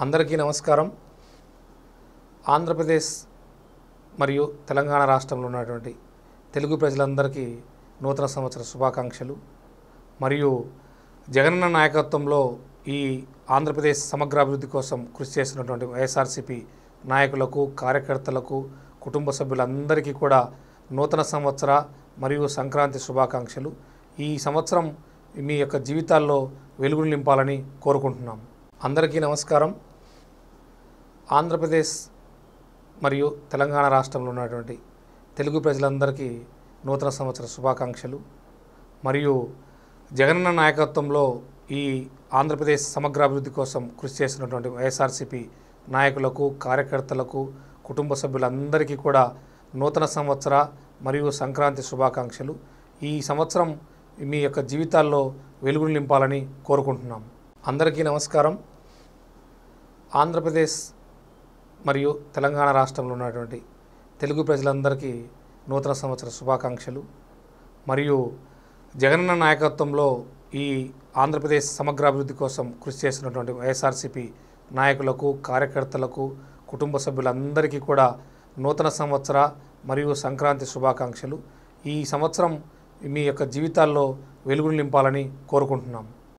అందరికీ నమస్కారం ఆంధ్రప్రదేశ్ మరియు తెలంగాణ రాష్ట్రంలో ఉన్నటువంటి తెలుగు ప్రజలందరికీ నూతన సంవత్సర శుభాకాంక్షలు మరియు జగనన్న నాయకత్వంలో ఈ ఆంధ్రప్రదేశ్ సమగ్రాభివృద్ధి కోసం కృషి చేస్తున్నటువంటి వైఎస్ఆర్సీపీ నాయకులకు కార్యకర్తలకు కుటుంబ సభ్యులందరికీ కూడా నూతన సంవత్సర మరియు సంక్రాంతి శుభాకాంక్షలు ఈ సంవత్సరం మీ యొక్క జీవితాల్లో వెలుగులు నింపాలని కోరుకుంటున్నాం అందరికీ నమస్కారం ఆంధ్రప్రదేశ్ మరియు తెలంగాణ రాష్ట్రంలో ఉన్నటువంటి తెలుగు ప్రజలందరికీ నూతన సంవత్సర శుభాకాంక్షలు మరియు జగనన్న నాయకత్వంలో ఈ ఆంధ్రప్రదేశ్ సమగ్రాభివృద్ధి కోసం కృషి చేస్తున్నటువంటి వైఎస్ఆర్సీపీ నాయకులకు కార్యకర్తలకు కుటుంబ సభ్యులందరికీ కూడా నూతన సంవత్సర మరియు సంక్రాంతి శుభాకాంక్షలు ఈ సంవత్సరం మీ యొక్క జీవితాల్లో వెలుగులు నింపాలని కోరుకుంటున్నాం అందరికీ నమస్కారం ఆంధ్రప్రదేశ్ మరియు తెలంగాణ రాష్ట్రంలో ఉన్నటువంటి తెలుగు ప్రజలందరికీ నూతన సంవత్సర శుభాకాంక్షలు మరియు జగనన్న నాయకత్వంలో ఈ ఆంధ్రప్రదేశ్ సమగ్రాభివృద్ధి కోసం కృషి చేస్తున్నటువంటి వైఎస్ఆర్సీపీ నాయకులకు కార్యకర్తలకు కుటుంబ సభ్యులందరికీ కూడా నూతన సంవత్సర మరియు సంక్రాంతి శుభాకాంక్షలు ఈ సంవత్సరం మీ యొక్క జీవితాల్లో వెలుగులు నింపాలని కోరుకుంటున్నాం